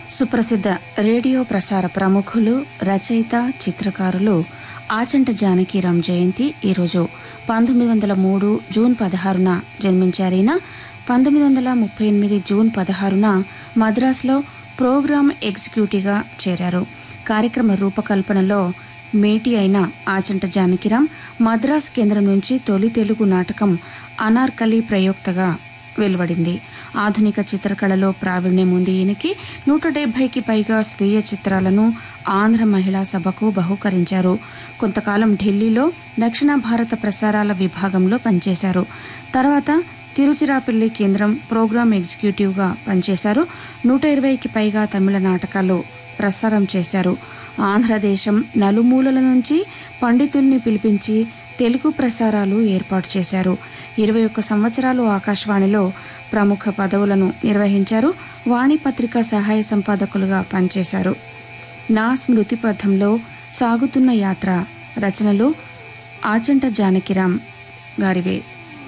సుప్రసిద్ధ రేడియో ప్రసార ప్రముఖులు రచయిత చిత్రకారులు ఆచంట జానకీరాం జయంతి ఈరోజు పంతొమ్మిది వందల మూడు జూన్ పదహారున జన్మించారైన పంతొమ్మిది వందల ముప్పై ఎనిమిది జూన్ పదహారున మద్రాసులో ప్రోగ్రామ్ ఎగ్జిక్యూటివ్గా చేరారు కార్యక్రమ రూపకల్పనలో మేటి అయిన ఆచంట జానకిరాం మద్రాస్ కేంద్రం నుంచి తొలి తెలుగు నాటకం అనార్కలి ప్రయోక్తగా వెలువడింది ఆధునిక చిత్రకళలో ప్రావీణ్యం ఉంది ఈయనకి నూట డెబ్బైకి పైగా స్వీయ చిత్రాలను ఆంధ్ర మహిళా సభకు బహుకరించారు కొంతకాలం ఢిల్లీలో దక్షిణ భారత ప్రసారాల విభాగంలో పనిచేశారు తర్వాత తిరుచిరాపల్లి కేంద్రం ప్రోగ్రామ్ ఎగ్జిక్యూటివ్గా పనిచేశారు నూట ఇరవైకి పైగా తమిళ నాటకాలు ప్రసారం చేశారు ఆంధ్రదేశం నలుమూలల నుంచి పండితుల్ని పిలిపించి తెలుగు ప్రసారాలు ఏర్పాటు చేశారు ఇరవై ఒక్క సంవత్సరాలు ఆకాశవాణిలో ప్రముఖ పదవులను నిర్వహించారు వాణిపత్రిక సహాయ సంపాదకులుగా పనిచేశారు నా స్మృతి పథంలో సాగుతున్న యాత్ర రచనలు ఆచంట జానకిరాం గారివే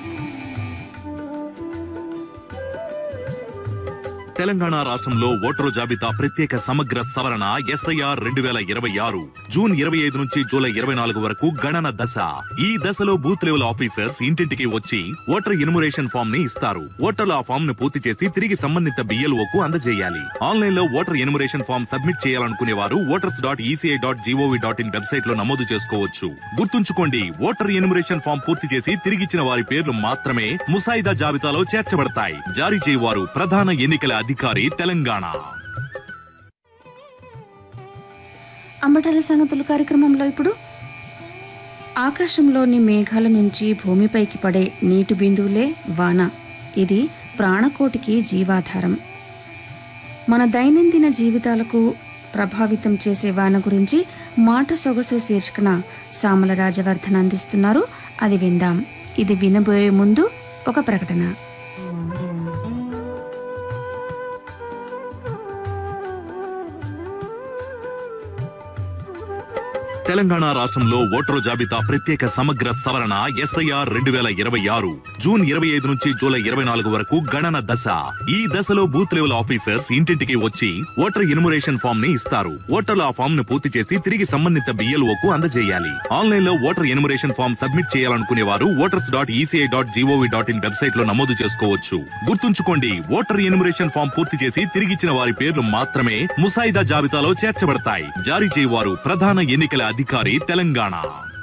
తెలంగాణ రాష్ట్రంలో ఓటరు జాబితా ప్రత్యేక సమగ్ర సవరణ ఎస్ఐఆర్ రెండు వేల ఇరవై ఆరు జూన్ ఇరవై ఐదు నుంచి జూలై ఇరవై నాలుగు వరకు గణన దశ ఈ దశలో బూత్ లెవెల్ ఆఫీసర్స్ ఇంటింటికి వచ్చి ఓటర్ ఇనుమరేషన్ ఫామ్ ని ఇస్తారు ఓటర్లు ఆ ఫామ్ ను పూర్తి చేసి తిరిగి సంబంధిత బిఎల్ఓ కు అందజేయాలి ఆన్లైన్ లో ఓటర్ ఎనుమరేషన్ ఫామ్ సబ్మిట్ చేయాలనుకునే వారు voters dot ECI dot G O V dot in website లో నమోదు చేసుకోవచ్చు గుర్తుంచుకోండి ఓటర్ ఎనుమరేషన్ ఫామ్ పూర్తి చేసి తిరిగిచ్చిన వారి పేర్లు మాత్రమే ముసాయిదా జాబితాలో చేర్చబడతాయి జారీ చేయవారు ప్రధాన ఎన్నికల అధికారి తెలంగాణ అంబటాల సంగతులు కార్యక్రమంలో ఇప్పుడు ఆకాశంలోని మేఘాల నుంచి భూమిపైకి పడే నీటి బిందువులే వాన ఇది ప్రాణకోటికి జీవాధారం మన దైనందిన జీవితాలకు ప్రభావితం చేసే వాన గురించి మాట సొగసు శీర్షికన సామల రాజవర్ధన్ అందిస్తున్నారు అది విందాం ఇది వినబోయే ముందు ఒక ప్రకటన తెలంగాణ రాష్ట్రంలో ఓటరు జాబితా ప్రత్యేక సమగ్ర సవరణ ఎస్ఐఆర్ రెండు వేల ఇరవై ఆరు జూన్ ఇరవై ఐదు నుంచి జూలై ఇరవై నాలుగు వరకు గణన దశ ఈ దశలో బూత్ లెవెల్ ఆఫీసర్స్ ఇంటింటికి వచ్చి ఓటర్ ఇనుమరేషన్ ఫామ్ ని ఇస్తారు ఓటర్లు ఆ ఫామ్ ను పూర్తి చేసి తిరిగి సంబంధిత బిఎల్ఓ కు అందజేయాలి ఆన్లైన్ లో ఓటర్ ఎనుమరేషన్ ఫామ్ సబ్మిట్ చేయాలనుకునే వారు voters dot ECI dot G O V dot in website లో నమోదు చేసుకోవచ్చు గుర్తుంచుకోండి ఓటర్ ఎనుమరేషన్ ఫామ్ పూర్తి చేసి తిరిగిచ్చిన వారి పేర్లు మాత్రమే ముసాయిదా జాబితాలో చేర్చబడతాయి జారీ చేయవారు ప్రధాన ఎన్నికల అధికారి తెలంగాణ